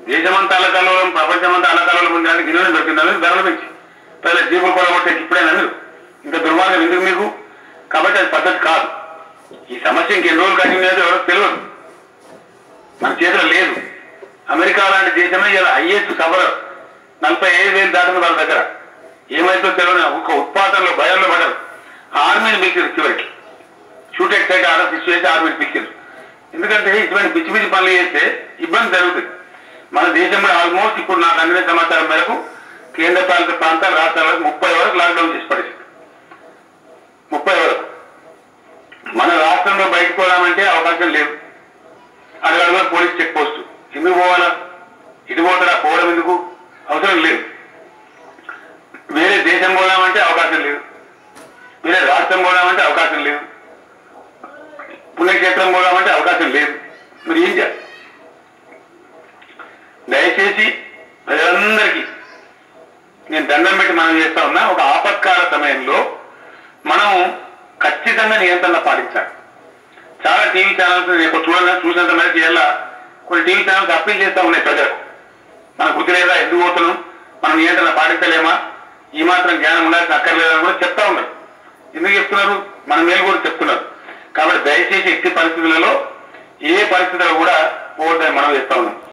దేశమంతా అల్లకల్లోలం ప్రపంచమంతా అల్లకల్లోలం ఉంది కానీ గిన్నెలు దొరికిందని ధరలు పెంచి ప్రజల జీవులు కొలగొట్టే ఇప్పుడైనా మీరు ఇంత దుర్మార్గం ఎందుకు మీకు కాబట్టి అది పద్ధతి కాదు ఈ సమస్య ఇంకెన్ని రోజులు కంటిన్యూ అయితే ఎవరికి తెలియదు మన చేతిలో లేదు అమెరికా లాంటి దేశమే ఇలా హైయెస్ట్ కవర్ నలభై ఐదు వేలు దాటిన వాళ్ళ దగ్గర ఏమైతే తెలియదు ఒక ఉత్పాదనలో భయంలో పడరు ఆర్మీని పిలిచారు చివరికి షూట్ ఎక్సైట్ ఆర్డర్ ఇష్యూ చేసి ఆర్మీని పిలిచారు ఎందుకంటే ఇటువంటి పిచ్చి పిచ్చి పనులు చేస్తే ఇబ్బంది జరుగుతుంది మన దేశంలో ఆల్మోస్ట్ ఇప్పుడు నాకు అందిన సమాచారం మేరకు కేంద్ర పాలిత ప్రాంతాలు రాష్ట్రాలకు ముప్పై వరకు లాక్డౌన్ చేసి పడేసింది ముప్పై వరకు మన రాష్ట్రంలో బయటకు పోదామంటే అవకాశం లేదు అడగడగా పోలీస్ చెక్ పోస్ట్ ఎందుకు పోవాలా ఇటు పోతారా పోవడం ఎందుకు అవసరం లేదు వేరే దేశం పోదామంటే అవకాశం లేదు వేరే రాష్ట్రం పోదామంటే అవకాశం లేదు పుణ్యక్షేత్రం పోదామంటే అవకాశం లేదు మరి ఏం చేయాలి దయచేసి ప్రజలందరికీ నేను దండం పెట్టి మనం చేస్తా ఉన్నా ఒక ఆపత్కాల సమయంలో మనం ఖచ్చితంగా నియంత్రణ పాటించాలి చాలా టీవీ ఛానల్స్ నేను ఇప్పుడు చూడ చూసినంత మేరకు చేయాల కొన్ని టీవీ ఛానల్స్ అప్పీల్ చేస్తా ఉన్నాయి ప్రజలకు మన బుద్ధి లేదా ఎందుకు పోతున్నాం మనం నియంత్రణ పాటించలేమా ఈ మాత్రం జ్ఞానం ఉండాల్సిన అక్కర్లేదని కూడా చెప్తా ఉన్నారు ఎందుకు చెప్తున్నారు మన మేలు కూడా చెప్తున్నారు కాబట్టి దయచేసి ఎట్టి పరిస్థితులలో ఏ పరిస్థితుల్లో కూడా పోవద్దని మనం చెప్తా ఉన్నాం